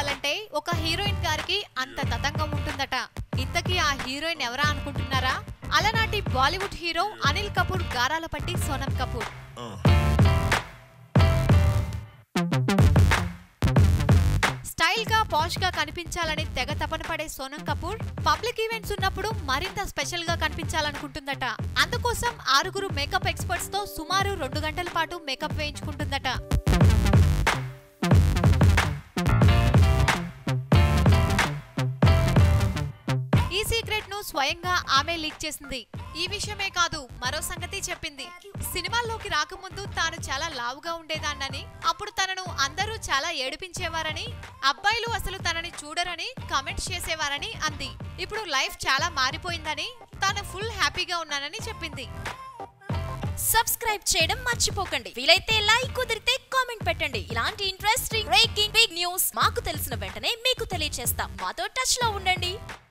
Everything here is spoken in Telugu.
చేసుకోవాలంటే ఒక హీరోయిన్ గారికి అంత తతంగం ఉంటుందట ఇంతకీ ఆ హీరోయిన్ ఎవరా అనుకుంటున్నారా అలనాటి బాలీవుడ్ హీరో అనిల్ కపూర్ గారాల పట్టి సోనం కపూర్ స్టైల్ గా పాష్ గా కనిపించాలని తెగ తపన పడే సోనం కపూర్ పబ్లిక్ ఈవెంట్స్ ఉన్నప్పుడు మరింత స్పెషల్ గా కనిపించాలనుకుంటుందట అందుకోసం ఆరుగురు మేకప్ ఎక్స్పర్ట్స్ తో సుమారు రెండు గంటల పాటు మేకప్ వేయించుకుంటుందట ఈ సీక్రెట్ ను స్వయంగా ఆమె లీక్ చేసింది ఈ విషయమే కాదు మరో సంగతి చెప్పింది సినిమాల్లోకి రాకముందు తాను చాలా లావుగా ఉండేదాన్నని అప్పుడు తనను అందరూ చాలా ఏడిపించేవారని అబ్బాయిలు అసలు తనని చూడరని కామెంట్స్ చేసేవారని అంది ఇప్పుడు లైఫ్ చాలా మారిపోయిందని తాను ఫుల్ హ్యాపీగా ఉన్నానని చెప్పింది సబ్స్క్రైబ్ చేయడం మర్చిపోకండి వీలైతే లైక్ కుదిరితే కామెంట్ పెట్టండి ఇలాంటి ఇంట్రెస్టింగ్ బ్రేకింగ్ బిగ్ న్యూస్ మాకు తెలిసిన వెంటనే మీకు తెలియజేస్తాం మాతో టచ్ లో ఉండండి